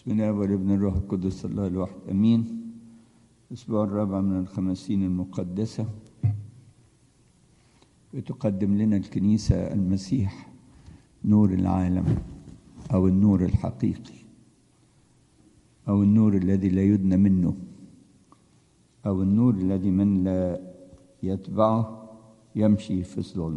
بسم الله والابن الروح القدس الله الواحد امين الاسبوع الرابع من الخمسين المقدسه وتقدم لنا الكنيسه المسيح نور العالم او النور الحقيقي او النور الذي لا يدنى منه او النور الذي من لا يتبعه يمشي في الظلم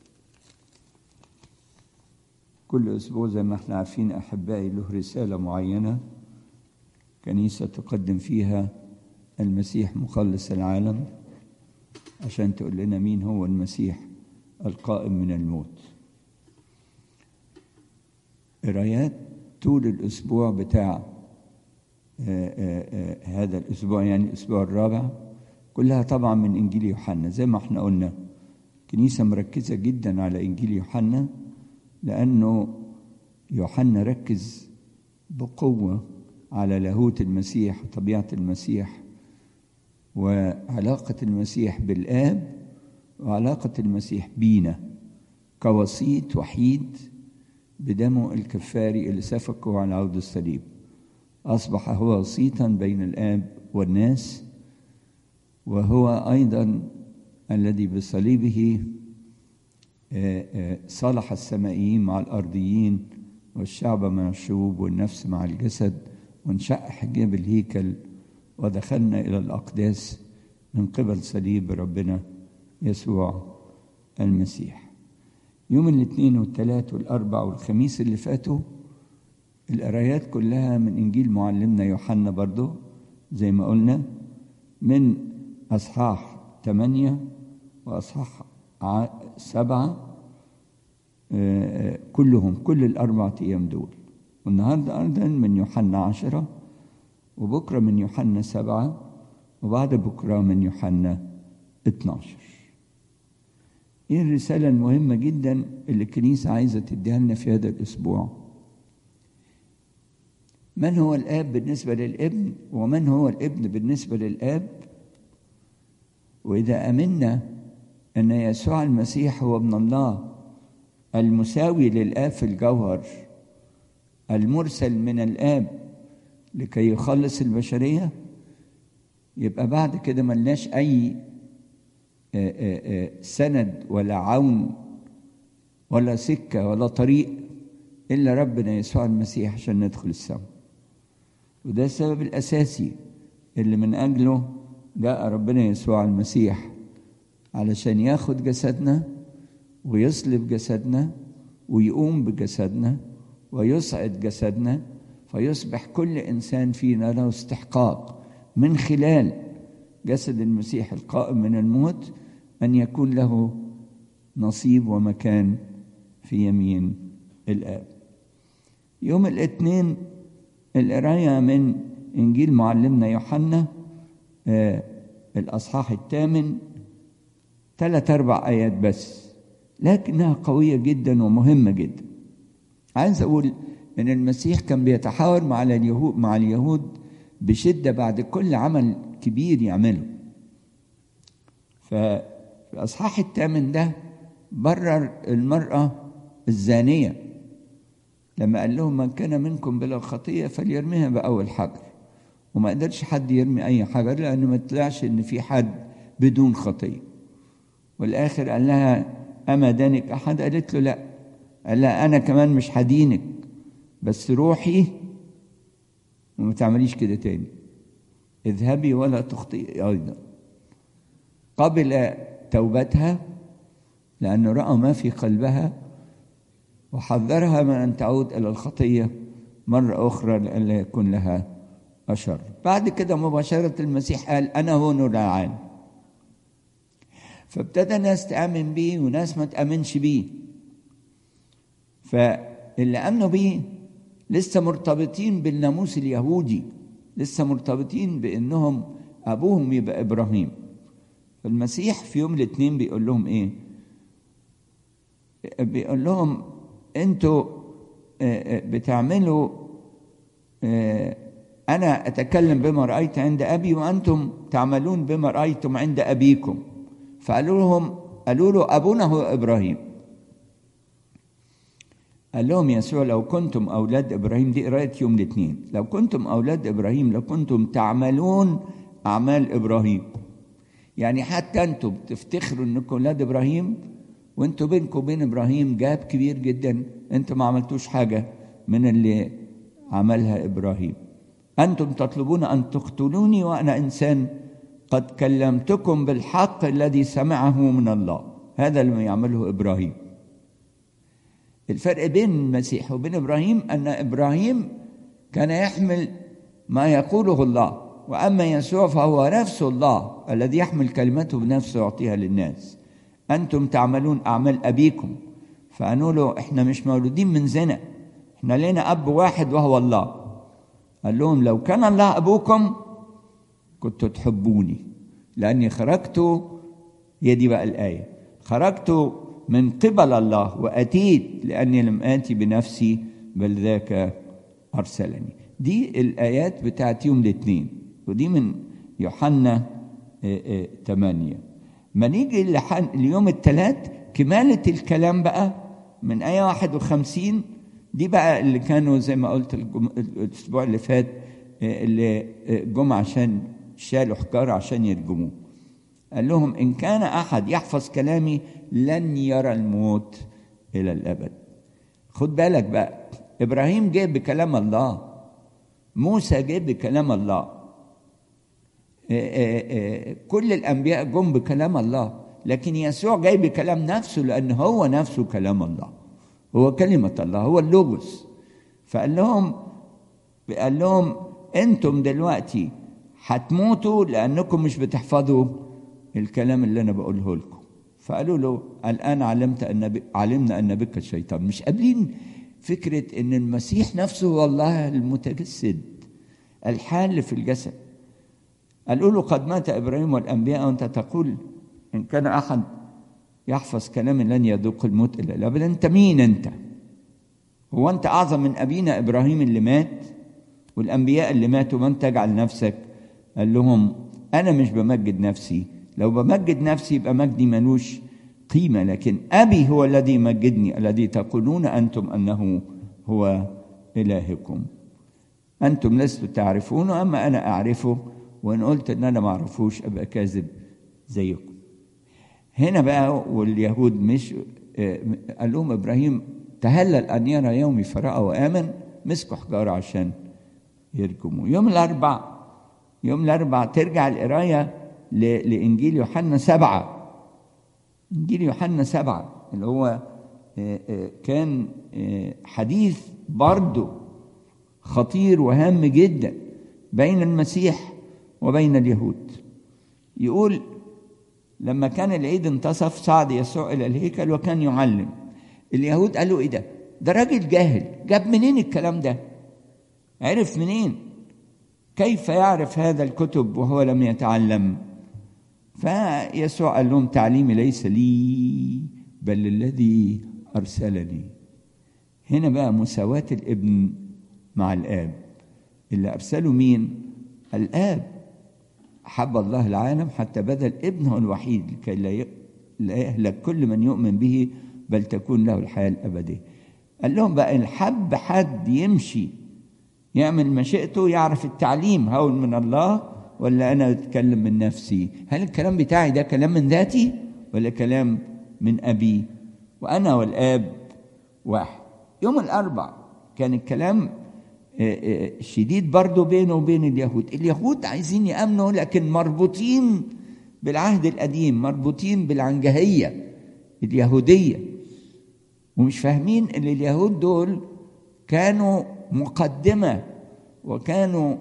كل أسبوع زي ما احنا عارفين أحبائي له رسالة معينة كنيسة تقدم فيها المسيح مخلص العالم عشان تقول لنا مين هو المسيح القائم من الموت قرايات طول الأسبوع بتاع آآ آآ هذا الأسبوع يعني الأسبوع الرابع كلها طبعا من إنجيل يوحنا زي ما احنا قلنا كنيسة مركزة جدا على إنجيل يوحنا لأنه يوحنا ركز بقوة على لاهوت المسيح وطبيعة المسيح وعلاقة المسيح بالآب وعلاقة المسيح بينا كوسيط وحيد بدمه الكفاري اللي سفكه على عود الصليب أصبح هو وسيطا بين الآب والناس وهو أيضا الذي بصليبه صالح السمائيين مع الأرضيين والشعب مع الشعوب والنفس مع الجسد وانشق حجاب الهيكل ودخلنا إلى الأقداس من قبل صليب ربنا يسوع المسيح يوم الاثنين والثلاث والأربع والخميس اللي فاتوا القرايات كلها من إنجيل معلمنا يوحنا برضو زي ما قلنا من أصحاح ثمانية وأصحاح سبعة كلهم كل الأربعة أيام دول والنهاردة أيضا من يوحنا عشرة وبكرة من يوحنا سبعة وبعد بكرة من يوحنا 12 إيه الرسالة المهمة جدا اللي الكنيسة عايزة تديها لنا في هذا الأسبوع من هو الآب بالنسبة للابن ومن هو الابن بالنسبة للآب وإذا أمنا أن يسوع المسيح هو ابن الله المساوي للآب في الجوهر المرسل من الآب لكي يخلص البشرية يبقى بعد كده ملناش أي سند ولا عون ولا سكة ولا طريق إلا ربنا يسوع المسيح عشان ندخل السماء وده السبب الأساسي اللي من أجله جاء ربنا يسوع المسيح علشان ياخد جسدنا ويصلب جسدنا ويقوم بجسدنا ويصعد جسدنا فيصبح كل انسان فينا له استحقاق من خلال جسد المسيح القائم من الموت ان يكون له نصيب ومكان في يمين الاب يوم الاثنين القرايه من انجيل معلمنا يوحنا آه الاصحاح الثامن ثلاث أربع آيات بس لكنها قوية جدا ومهمة جدا عايز أقول إن المسيح كان بيتحاور مع اليهود مع اليهود بشدة بعد كل عمل كبير يعمله ففي الأصحاح الثامن ده برر المرأة الزانية لما قال لهم من كان منكم بلا خطية فليرميها بأول حجر وما قدرش حد يرمي أي حجر لأنه ما طلعش إن في حد بدون خطيه والآخر قال لها أما دانك أحد قالت له لا قال لها أنا كمان مش هدينك بس روحي وما تعمليش كده تاني اذهبي ولا تخطئي أيضا قبل توبتها لأنه رأى ما في قلبها وحذرها من أن تعود إلى الخطية مرة أخرى لئلا يكون لها أشر بعد كده مباشرة المسيح قال أنا هو نور العالم فابتدى ناس تآمن بيه وناس ما تآمنش بيه فاللي آمنوا بيه لسه مرتبطين بالناموس اليهودي لسه مرتبطين بأنهم أبوهم يبقى إبراهيم فالمسيح في يوم الاثنين بيقول لهم إيه بيقول لهم أنتوا بتعملوا أنا أتكلم بما رأيت عند أبي وأنتم تعملون بما رأيتم عند أبيكم فقالوا لهم قالوا له ابونا هو ابراهيم قال لهم يسوع لو كنتم أولاد إبراهيم دي قراية يوم الاثنين لو كنتم أولاد إبراهيم لكنتم تعملون أعمال إبراهيم يعني حتى أنتم بتفتخروا أنكم أولاد إبراهيم وأنتم بينكم وبين إبراهيم جاب كبير جدا أنتم ما عملتوش حاجة من اللي عملها إبراهيم أنتم تطلبون أن تقتلوني وأنا إنسان قد كلمتكم بالحق الذي سمعه من الله هذا اللي يعمله إبراهيم الفرق بين المسيح وبين ابراهيم ان ابراهيم كان يحمل ما يقوله الله واما يسوع فهو نفس الله الذي يحمل كلمته بنفسه يعطيها للناس انتم تعملون اعمال ابيكم فقالوا له احنا مش مولودين من زنا احنا لنا اب واحد وهو الله قال لهم لو كان الله ابوكم كنتوا تحبوني لاني خرجت هي دي بقى الايه خرجت من قبل الله واتيت لاني لم اتي بنفسي بل ذاك ارسلني دي الايات بتاعت يوم الاثنين ودي من يوحنا 8 ما نيجي اليوم الثلاث كمالة الكلام بقى من آية 51 دي بقى اللي كانوا زي ما قلت الأسبوع اللي فات اللي جم عشان شالوا حجارة عشان يرجموه قال لهم إن كان أحد يحفظ كلامي لن يرى الموت إلى الأبد خد بالك بقى إبراهيم جه بكلام الله موسى جه بكلام الله كل الأنبياء جم بكلام الله لكن يسوع جاي بكلام نفسه لأن هو نفسه كلام الله هو كلمة الله هو اللوجوس فقال لهم قال لهم أنتم دلوقتي هتموتوا لأنكم مش بتحفظوا الكلام اللي أنا بقوله لكم فقالوا له الآن علمت أن ب... علمنا أن بك الشيطان مش قابلين فكرة أن المسيح نفسه هو الله المتجسد الحال في الجسد قالوا له قد مات إبراهيم والأنبياء وأنت تقول إن كان أحد يحفظ كلام لن يذوق الموت إلا الأبد أنت مين أنت هو أنت أعظم من أبينا إبراهيم اللي مات والأنبياء اللي ماتوا من تجعل نفسك قال لهم أنا مش بمجد نفسي لو بمجد نفسي يبقى مجدي ملوش قيمة لكن أبي هو الذي يمجدني الذي تقولون أنتم أنه هو إلهكم أنتم لستم تعرفونه أما أنا أعرفه وإن قلت إن أنا ما أعرفوش أبقى كاذب زيكم هنا بقى واليهود مش قال لهم إبراهيم تهلل أن يرى يومي فرأى وآمن مسكوا حجارة عشان يرجموا يوم الأربع يوم الأربع ترجع القراية لإنجيل يوحنا سبعة إنجيل يوحنا سبعة اللي هو كان حديث برضه خطير وهام جدا بين المسيح وبين اليهود يقول لما كان العيد انتصف صعد يسوع إلى الهيكل وكان يعلم اليهود قالوا إيه ده ده راجل جاهل جاب منين الكلام ده عرف منين كيف يعرف هذا الكتب وهو لم يتعلم فيسوع قال لهم تعليمي ليس لي بل الذي ارسلني هنا بقى مساواه الابن مع الاب اللي ارسله مين الاب احب الله العالم حتى بذل ابنه الوحيد لكي لا يهلك كل من يؤمن به بل تكون له الحياه الابديه قال لهم بقى ان حب حد يمشي يعمل مشيئته يعرف التعليم هول من الله ولا انا اتكلم من نفسي هل الكلام بتاعي ده كلام من ذاتي ولا كلام من ابي وانا والاب واحد يوم الاربع كان الكلام شديد برضه بينه وبين اليهود اليهود عايزين يامنوا لكن مربوطين بالعهد القديم مربوطين بالعنجهيه اليهوديه ومش فاهمين ان اليهود دول كانوا مقدمه وكانوا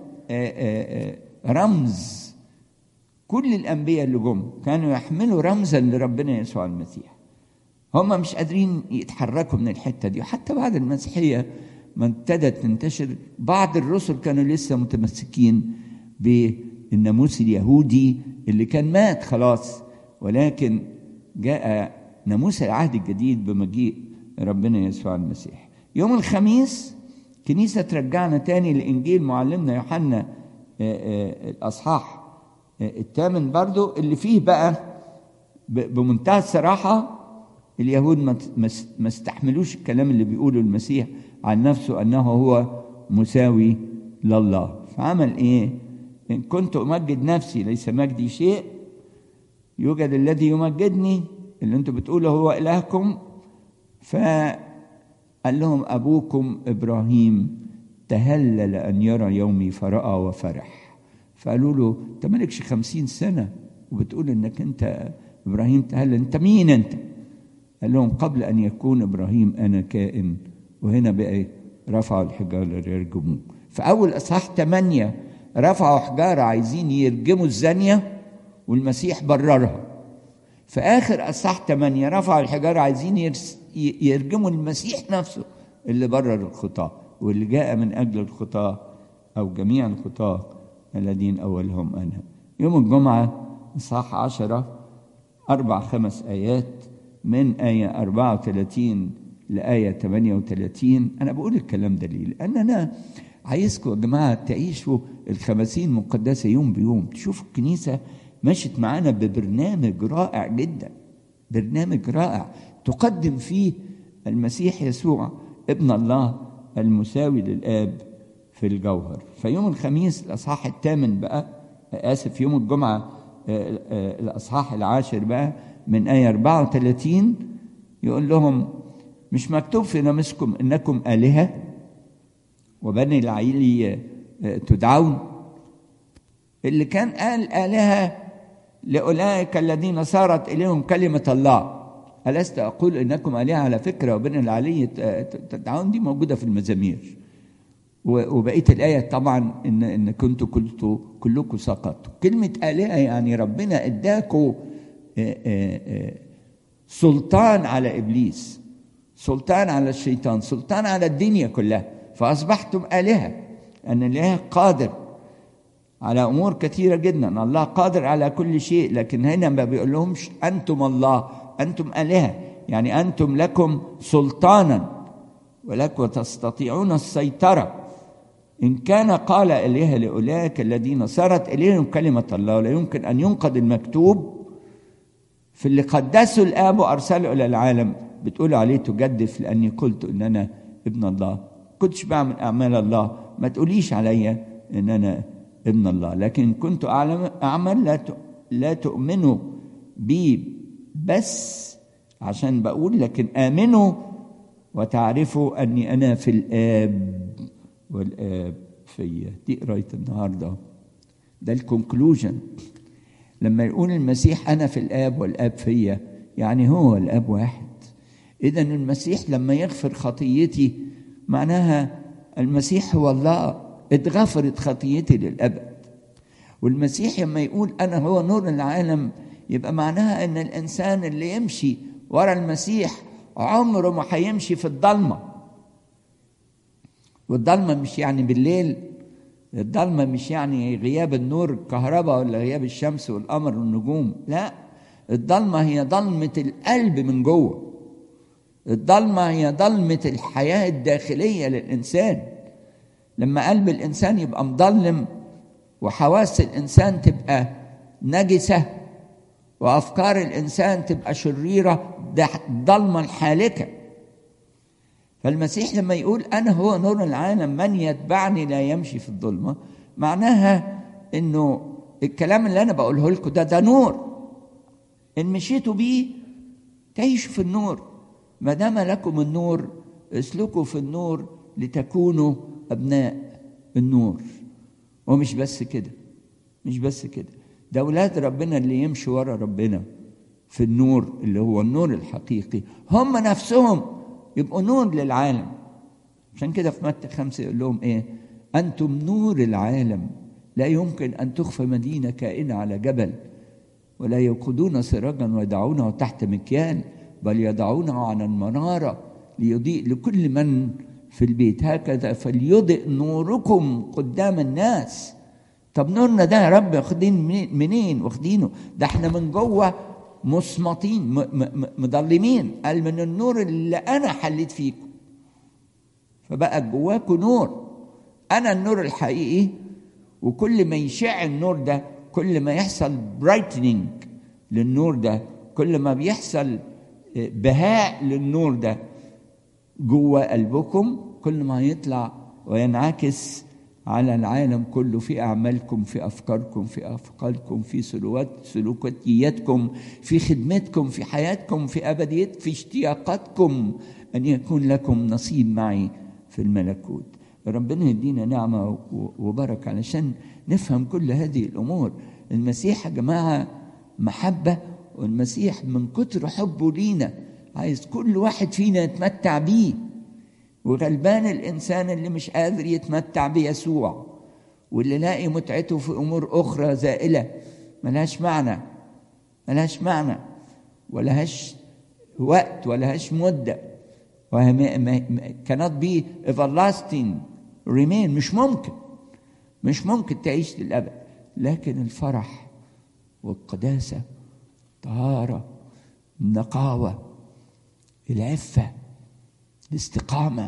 رمز كل الانبياء اللي جم كانوا يحملوا رمزا لربنا يسوع المسيح هم مش قادرين يتحركوا من الحته دي حتى بعد المسيحيه ما ابتدت تنتشر بعض الرسل كانوا لسه متمسكين بالناموس اليهودي اللي كان مات خلاص ولكن جاء ناموس العهد الجديد بمجيء ربنا يسوع المسيح يوم الخميس كنيسة ترجعنا تاني لإنجيل معلمنا يوحنا الأصحاح الثامن برضو اللي فيه بقى بمنتهى الصراحة اليهود ما استحملوش الكلام اللي بيقوله المسيح عن نفسه انه هو مساوي لله فعمل ايه ان كنت امجد نفسي ليس مجدي شيء يوجد الذي يمجدني اللي انتوا بتقولوا هو الهكم فقال لهم ابوكم ابراهيم تهلل ان يرى يومي فراى وفرح فقالوا له انت مالكش خمسين سنه وبتقول انك انت ابراهيم تهلل انت مين انت قال لهم قبل ان يكون ابراهيم انا كائن وهنا بقى رفعوا الحجاره ليرجموه في اول اصحاح 8 رفعوا حجاره عايزين يرجموا الزانيه والمسيح بررها في اخر اصحاح 8 رفعوا الحجاره عايزين يرجموا المسيح نفسه اللي برر الخطاه واللي جاء من اجل الخطاه او جميع الخطاه الذين اولهم انا يوم الجمعه اصحاح 10 اربع خمس ايات من آية 34 لآية 38 أنا بقول الكلام ده ليه؟ لأن أنا عايزكم يا جماعة تعيشوا الخمسين مقدسة يوم بيوم تشوفوا الكنيسة مشت معانا ببرنامج رائع جدا برنامج رائع تقدم فيه المسيح يسوع ابن الله المساوي للآب في الجوهر فيوم الخميس الأصحاح الثامن بقى آسف يوم الجمعة الأصحاح العاشر بقى من آية 34 يقول لهم مش مكتوب في ناموسكم إنكم آلهة وبني العيلي تدعون اللي كان قال آلهة لأولئك الذين صارت إليهم كلمة الله ألست أقول إنكم آلهة على فكرة وبني العلي تدعون دي موجودة في المزامير وبقيه الايه طبعا ان ان كنتوا كنتوا كلكم سقطتوا كلمه الهه يعني ربنا اداكوا سلطان على ابليس سلطان على الشيطان سلطان على الدنيا كلها فاصبحتم الهه ان الاله قادر على امور كثيره جدا الله قادر على كل شيء لكن هنا ما بيقول لهمش انتم الله انتم الهه يعني انتم لكم سلطانا ولكم تستطيعون السيطره إن كان قال إليها لأولئك الذين صارت إليهم كلمة الله ولا يمكن أن ينقض المكتوب في اللي قدسوا الآب وأرسله إلى العالم بتقول عليه تجدف لأني قلت إن أنا ابن الله كنتش بعمل أعمال الله ما تقوليش عليا إن أنا ابن الله لكن كنت أعلم أعمل لا لا تؤمنوا بي بس عشان بقول لكن آمنوا وتعرفوا أني أنا في الآب والآب فيا دي قراية النهاردة ده الكونكلوجن لما يقول المسيح أنا في الآب والآب فيا يعني هو الآب واحد إذا المسيح لما يغفر خطيتي معناها المسيح هو الله اتغفرت خطيتي للأبد والمسيح لما يقول أنا هو نور العالم يبقى معناها أن الإنسان اللي يمشي ورا المسيح عمره ما هيمشي في الضلمه والضلمة مش يعني بالليل الضلمة مش يعني غياب النور الكهرباء ولا غياب الشمس والقمر والنجوم لا الضلمة هي ضلمة القلب من جوه الضلمة هي ضلمة الحياة الداخلية للإنسان لما قلب الإنسان يبقى مضلم وحواس الإنسان تبقى نجسة وأفكار الإنسان تبقى شريرة ده الضلمة الحالكة فالمسيح لما يقول انا هو نور العالم من يتبعني لا يمشي في الظلمه معناها انه الكلام اللي انا بقوله لكم ده ده نور ان مشيتوا بيه تعيشوا في النور ما دام لكم النور اسلكوا في النور لتكونوا ابناء النور ومش بس كده مش بس كده ده اولاد ربنا اللي يمشوا ورا ربنا في النور اللي هو النور الحقيقي هم نفسهم يبقوا نور للعالم عشان كده في متى خمسة يقول لهم ايه أنتم نور العالم لا يمكن أن تخفى مدينة كائنة على جبل ولا يوقدون سراجا ويضعونه تحت مكيال بل يضعونه على المنارة ليضيء لكل من في البيت هكذا فليضئ نوركم قدام الناس طب نورنا ده يا رب واخدين منين واخدينه ده احنا من جوه مصمتين مضلمين قال من النور اللي انا حليت فيكم فبقى جواكم نور انا النور الحقيقي وكل ما يشع النور ده كل ما يحصل برايتنينج للنور ده كل ما بيحصل بهاء للنور ده جوه قلبكم كل ما يطلع وينعكس على العالم كله في أعمالكم في أفكاركم في أفكاركم في سلوات سلوكياتكم في خدمتكم في حياتكم في أبديت في اشتياقاتكم أن يكون لكم نصيب معي في الملكوت ربنا يدينا نعمة وبركة علشان نفهم كل هذه الأمور المسيح يا جماعة محبة والمسيح من كتر حبه لينا عايز كل واحد فينا يتمتع بيه وغلبان الإنسان اللي مش قادر يتمتع بيسوع واللي لاقي متعته في أمور أخرى زائلة ملهاش معنى ملهاش معنى ولهاش وقت ولهاش مدة cannot be everlasting remain مش ممكن مش ممكن تعيش للأبد لكن الفرح والقداسة الطهارة النقاوة العفة الاستقامة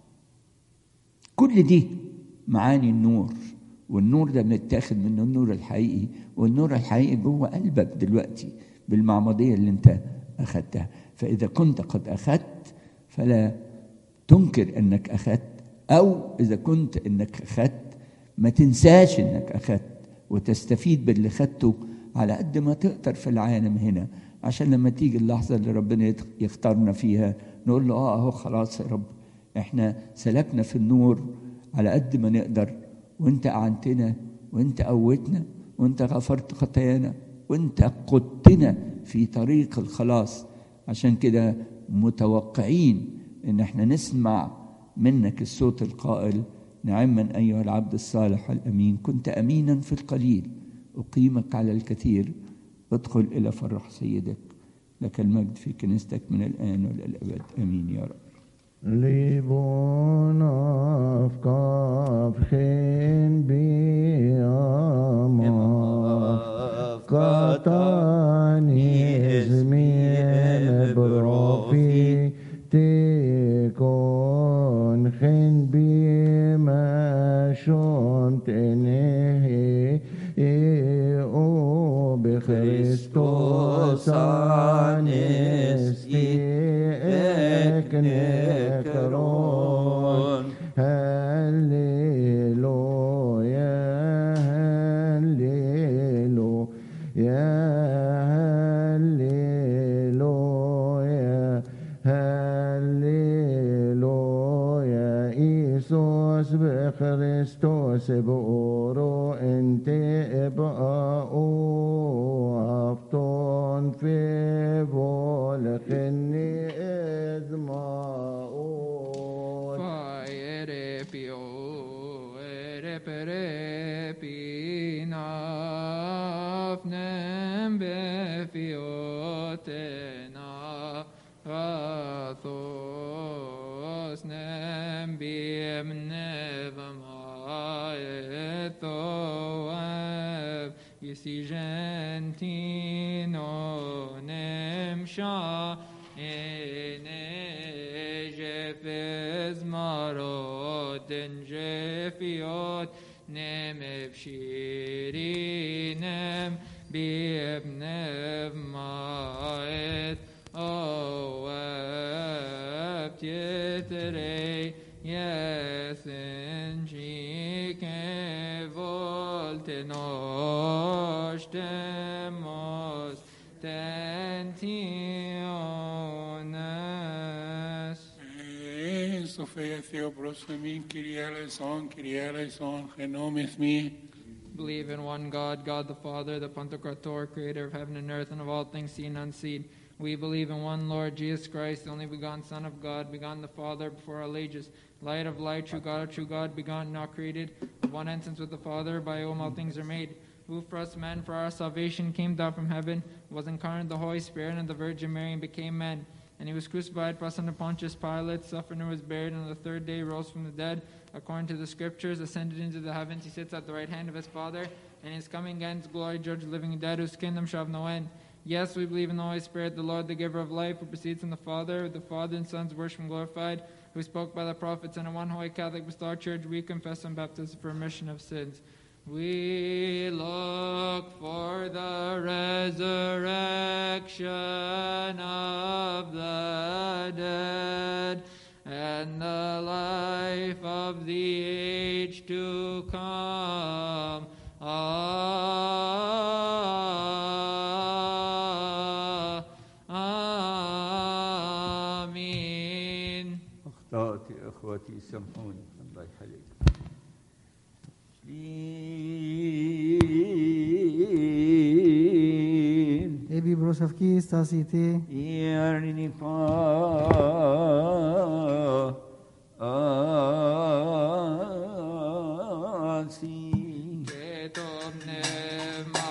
كل دي معاني النور والنور ده بنتاخد منه النور الحقيقي والنور الحقيقي جوه قلبك دلوقتي بالمعمودية اللي انت أخدتها فإذا كنت قد أخدت فلا تنكر أنك أخدت أو إذا كنت أنك أخدت ما تنساش أنك أخدت وتستفيد باللي خدته على قد ما تقدر في العالم هنا عشان لما تيجي اللحظة اللي ربنا يختارنا فيها نقول له اه اهو خلاص يا رب احنا سلكنا في النور على قد ما نقدر وانت اعنتنا وانت قوتنا وانت غفرت خطايانا وانت قدتنا في طريق الخلاص عشان كده متوقعين ان احنا نسمع منك الصوت القائل نعما ايها العبد الصالح الامين كنت امينا في القليل اقيمك على الكثير ادخل الى فرح سيدك لك المجد في كنيستك من الآن وإلى الأبد آمين يا رب Libon av kafchen biamav katani izmien brofi tikon chen bimashon tenehi o بخريستوس عنستي اكنكرون هللويا هللويا هللويا هللويا إيسوس بخريستوس بأورو انت ابقى أفتون في بولخني إذ ما أقول Faerepio, ereperepina, afnem befiotena, athos nem biem nevamaetoev, isi gentino nemsha, Enejefes marot enjefiot nem ebshirinem biebnev maet oev tieterei yesen chike volte nostemos tentiones. Sofia Theobros Amin, Kyrie eleison, Kyrie eleison, genomis mi. Believe in one God, God the Father, the Pantocrator, creator of heaven and earth and of all things seen and unseen. We believe in one Lord Jesus Christ, the only begotten Son of God, begotten the Father before all ages, light of light, true God of true God, begotten, not created, of one essence with the Father, by whom all things are made. Who for us men, for our salvation, came down from heaven, was incarnate of the Holy Spirit and the Virgin Mary, and became man. And he was crucified for us under Pontius Pilate, suffered and was buried, and on the third day rose from the dead, according to the Scriptures, ascended into the heavens. He sits at the right hand of his Father, and is coming again to glory, judge the living and dead, whose kingdom shall have no end. Yes, we believe in the Holy Spirit, the Lord, the giver of life, who proceeds from the Father, the Father and Son's worship and glorified, who spoke by the prophets, and in one holy Catholic apostolic church we confess and baptism for remission of sins. We look for the resurrection of the dead and the life of the age to come. Ah, Amen. أخطأت يا إخوتي سامحوني الله يخليك Lin Ebi brosavki stasite. Iarni pa asi Et omnem